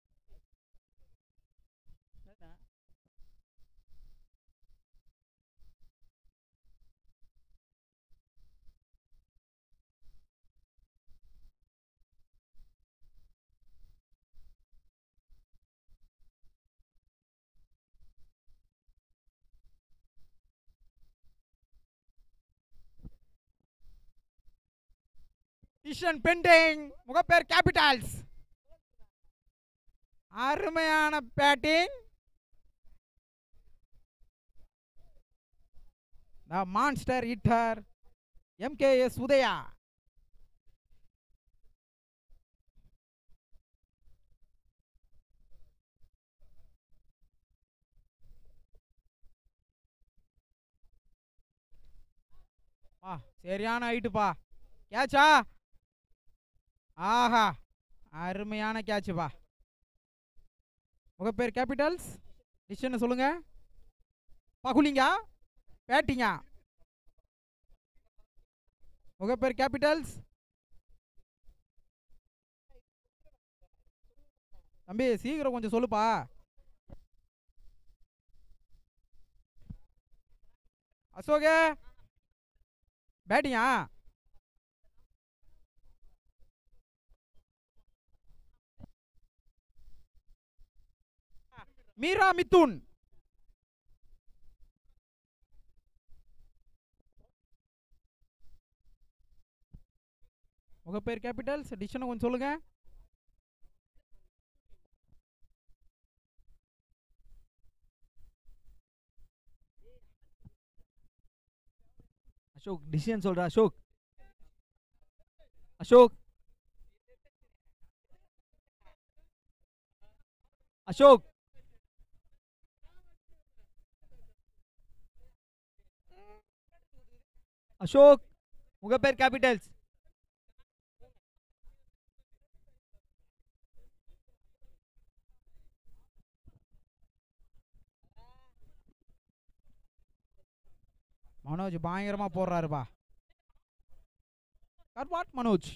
decision pending Mogappair capitals அருமையான batting the monster hitter MKS Udhaya பா சரியான ஹைட்டுப்பா கேட்சா ஆஹா அருமையான கேட்சுப்பா முகப்பேர் கேபிட்டல்ஸ் டிசிஷன் சொல்லுங்க பகுலிங்கா பேட்டிங்கா முகப்பேர் கேபிட்டல்ஸ் தம்பி சீக்கிரம் கொஞ்சம் சொல்லுப்பா அசோக பேட்டிங்கா மீரா மித்துன் உங்க பேர் கேபிட்டல்ஸ் டிஷனை கொஞ்சம் சொல்லுங்க அசோக் டிசிஷன் சொல்றா அசோக் அசோக் அசோக் அசோக் உங்க பேர் கேபிட்டல்ஸ் மனோஜ் பயங்கரமா போடுறாருப்பா வாட் மனோஜ்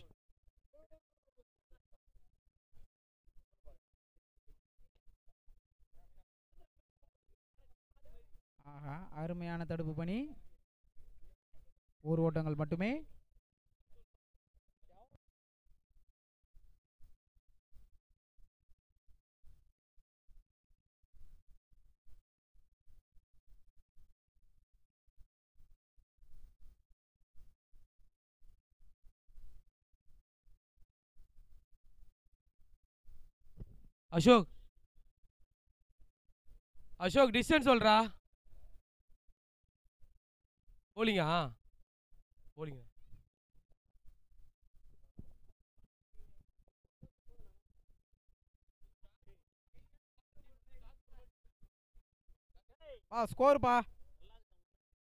ஆஹா அருமையான தடுப்பு பணி ஒரு ஓட்டங்கள் மட்டுமே அசோக் அசோக் டிஸ்டன்ஸ் சொல்றா போலிங்க போலிங்க பா ஸ்கோர்ப்பா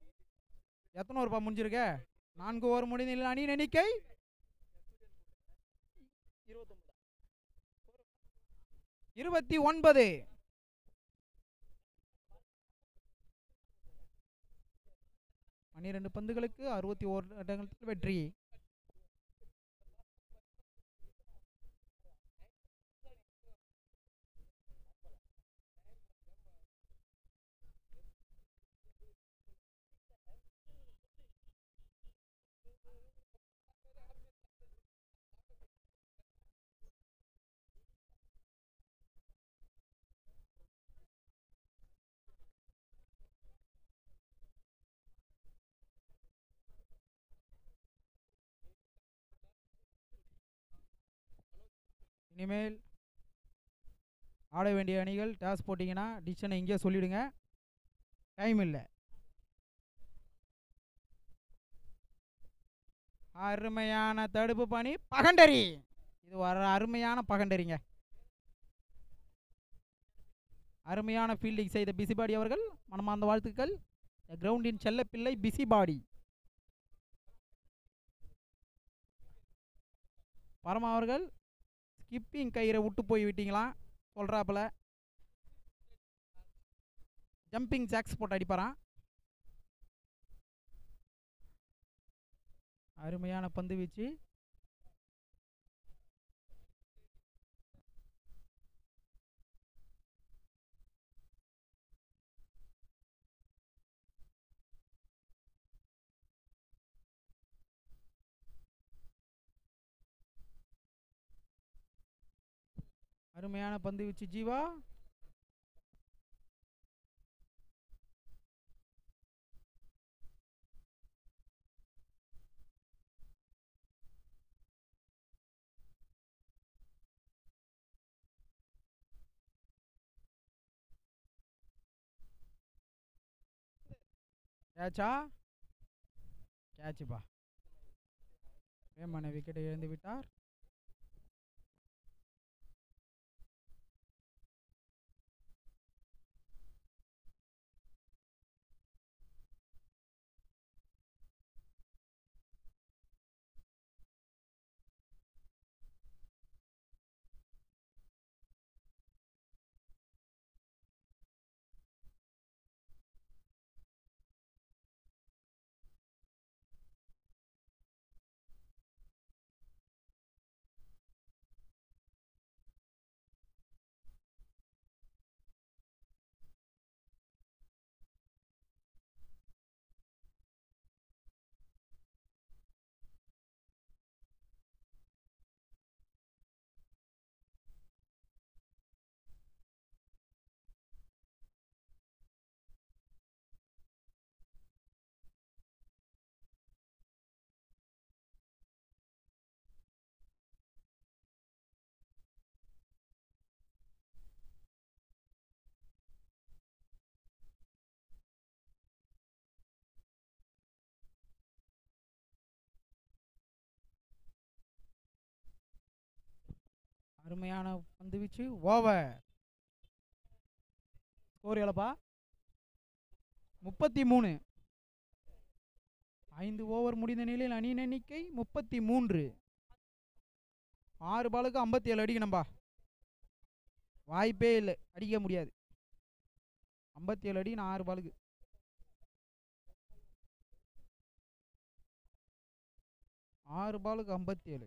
எத்தனை ஓவர்ப்பா முடிஞ்சிருக்க நான்கு ஓவர் முடிந்த அணியின் எண்ணிக்கை இருபத்தி ஒன்பது பன்னிரெண்டு பந்துகளுக்கு அறுபத்தி ஓர் இடங்களுக்கு வெற்றி இனிமேல் ஆட வேண்டிய அணிகள் டாஸ் போட்டிங்கன்னா டிசிஷனை இங்கேயே சொல்லிவிடுங்க டைம் இல்லை அருமையான தடுப்பு பணி பகண்டரி இது ஒரு அருமையான பகண்டரிங்க அருமையான ஃபீல்டிங் செய்த பிசிபாடி அவர்கள் மனமார்ந்த வாழ்த்துக்கள் கிரவுண்டின் செல்லப்பிள்ளை பிசிபாடி பரமா அவர்கள் ஸ்கிப்பிங் கயிறை விட்டு போய் விட்டீங்களாம் சொல்கிறாப்புல ஜம்பிங் ஜாக்ஸ் போட்டு அடிப்பாராம் அருமையான பந்து வீச்சு அருமையான பந்து வீச்சு ஜீவா கேட்சா கேட்சுப்பா வேமான விக்கெட்டை இழந்து விட்டார் அருமையான பந்து வீச்சு ஓவர் ஸ்கோர் எவ்வளோப்பா முப்பத்தி மூணு ஐந்து ஓவர் முடிந்த நிலையில் அணியின் எண்ணிக்கை முப்பத்தி மூன்று ஆறு பாலுக்கு ஐம்பத்தி ஏழு அடிக்கணும்பா வாய்ப்பே இல்லை அடிக்க முடியாது ஐம்பத்தி ஏழு அடி நான் ஆறு பாலுக்கு ஆறு பாலுக்கு ஐம்பத்தி ஏழு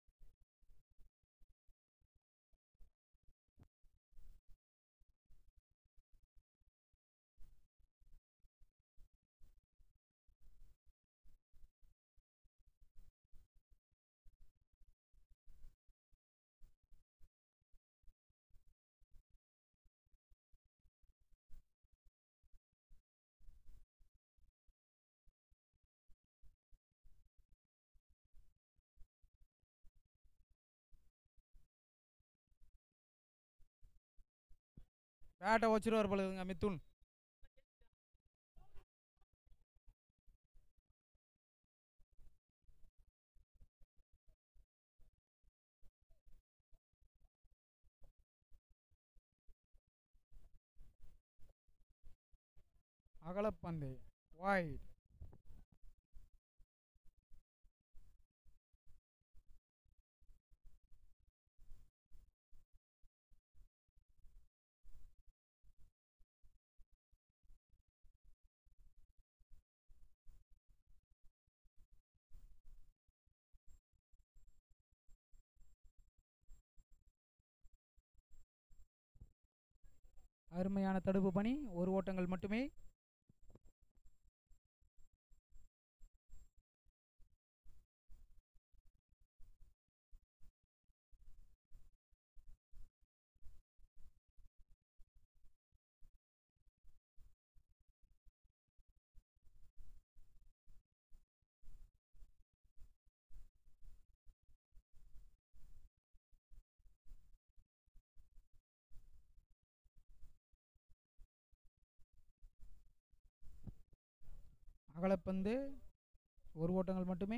பேட்டை வச்சிருவார் போல இருக்குங்க மித்துன் அகலப்பந்து வாய்ட் அருமையான தடுப்பு பணி ஒரு ஓட்டங்கள் மட்டுமே அகலப்பந்து ஒரு ஓட்டங்கள் மட்டுமே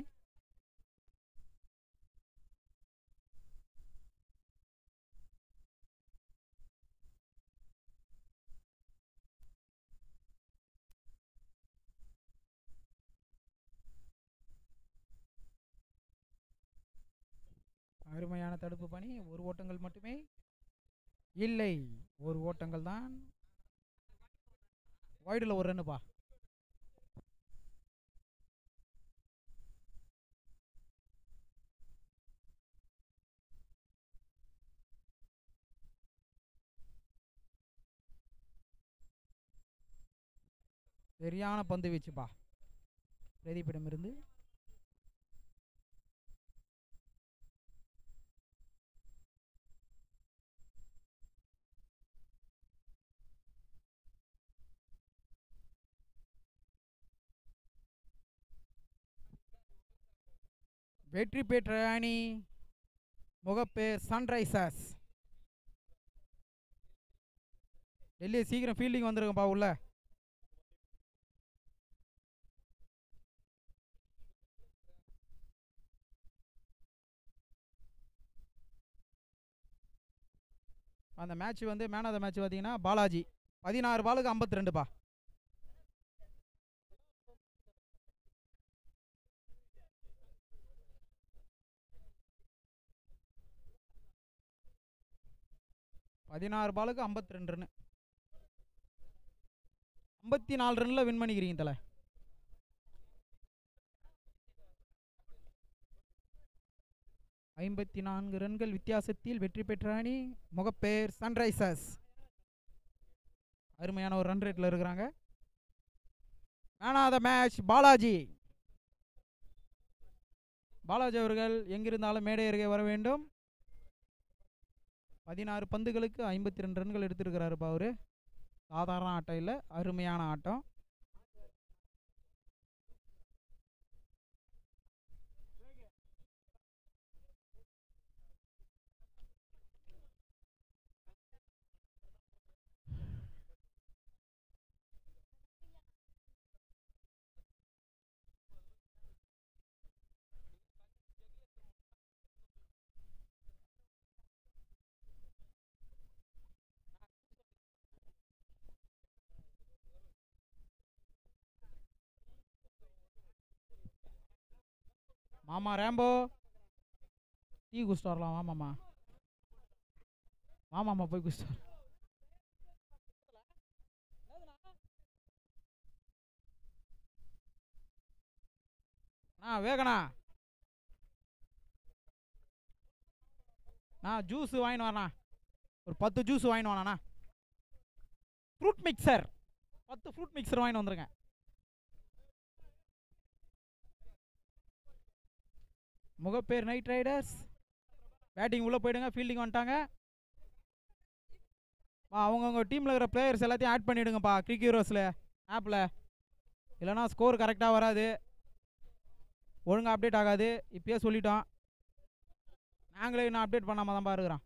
அருமையான தடுப்பு பணி ஒரு ஓட்டங்கள் மட்டுமே இல்லை ஒரு ஓட்டங்கள் தான் வைடில் ஒரு ரன்னுப்பா சரியான பந்து வீச்சுப்பா பிரதீப்பிடமிருந்து வெற்றி பெற்ற அணி முகப்பேர் சன்ரைசர்ஸ் டெல்லி சீக்கிரம் ஃபீல்டிங் வந்துருங்கப்பா உள்ள அந்த மேட்ச் வந்து மேன் ஆஃப் த மேட்ச் பார்த்தீங்கன்னா பாலாஜி பதினாறு பாலுக்கு ஐம்பத்தி ரெண்டுப்பா பதினாறு பாலுக்கு ஐம்பத்தி ரெண்டு ரன் ஐம்பத்தி நாலு ரன்னில் வின் பண்ணிக்கிறீங்க தலை ஐம்பத்தி நான்கு ரன்கள் வித்தியாசத்தில் வெற்றி பெற்ற அணி முகப்பேர் சன்ரைசர்ஸ் அருமையான ஒரு ரன் ரேட்டில் இருக்கிறாங்க man of the match Balaji Balaji அவர்கள் எங்கிருந்தாலும் மேடை அருகே வர வேண்டும் பதினாறு பந்துகளுக்கு ஐம்பத்தி ரெண்டு ரன்கள் எடுத்திருக்கிறாருப்பா அவரு சாதாரண ஆட்டம் இல்லை அருமையான ஆட்டம் மாமா ரேம்போ டீ குடிச்சிட்டு வரலாம் வாமாம்மா வாமாம்மா போய் குடிச்சிட்டு வரலாம் ஆ வேகண்ணா நான் ஜூஸ் வாங்கின்னு வரேண்ணா ஒரு பத்து ஜூஸ் வாங்கின்னு வாண்ணா ஃப்ரூட் மிக்சர் பத்து ஃப்ரூட் மிக்சர் வாங்கின்னு வந்துருங்க முகப்பேர் நைட் ரைடர்ஸ் பேட்டிங் உள்ளே போயிடுங்க ஃபீல்டிங் வந்துட்டாங்க வா அவங்கவுங்க டீமில் இருக்கிற பிளேயர்ஸ் எல்லாத்தையும் ஆட் பண்ணிவிடுங்கப்பா கிரிக் ஹீரோஸில் ஆப்பில் இல்லைனா ஸ்கோர் கரெக்டாக வராது ஒழுங்காக அப்டேட் ஆகாது இப்பயே சொல்லிட்டோம் நாங்களே இன்னும் அப்டேட் பண்ணாமல் தான் இருக்கிறோம்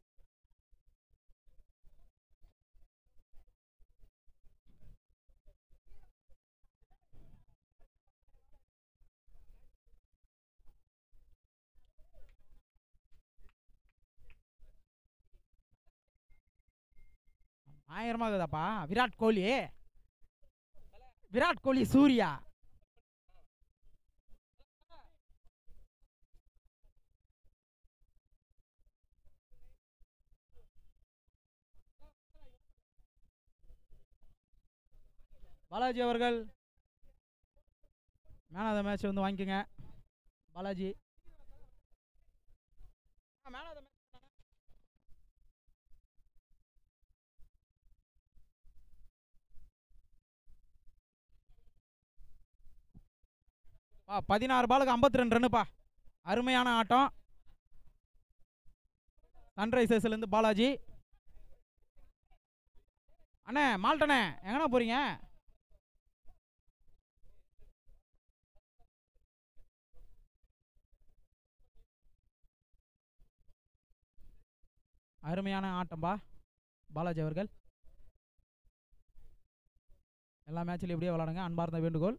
ஆயிரமா இருக்குதாப்பா விராட் கோலி விராட் கோலி சூர்யா பாலாஜி அவர்கள் மேன் ஆஃப் த மேட்ச் வந்து வாங்கிக்கோங்க பாலாஜி மேன் ஆஃப் த பா பதினாறு பாலுக்கு ஐம்பத்தி ரெண்டு ரன்னுப்பா அருமையான ஆட்டம் சன்ரைசர்ஸ்லேருந்து பாலாஜி அண்ணே மால்டண்ணே எங்கண்ணா போகிறீங்க அருமையான ஆட்டம்பா பாலாஜி அவர்கள் எல்லா மேட்ச்லையும் இப்படியே விளாடுங்க அன்பார்ந்த வேண்டுகோள்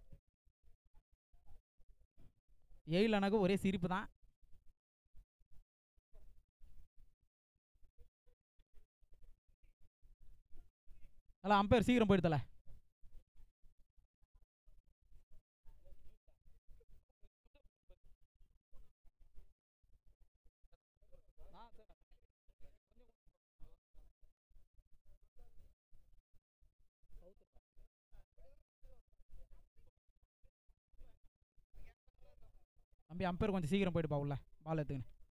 எயில் எனக்கு ஒரே சிரிப்பு தான் அல்ல அம்பையர் சீக்கிரம் போயிடுத்தல தம்பி அம்பையர் கொஞ்சம் சீக்கிரம் போயிடுப்பா உள்ள பால் எடுத்துக்கின்னு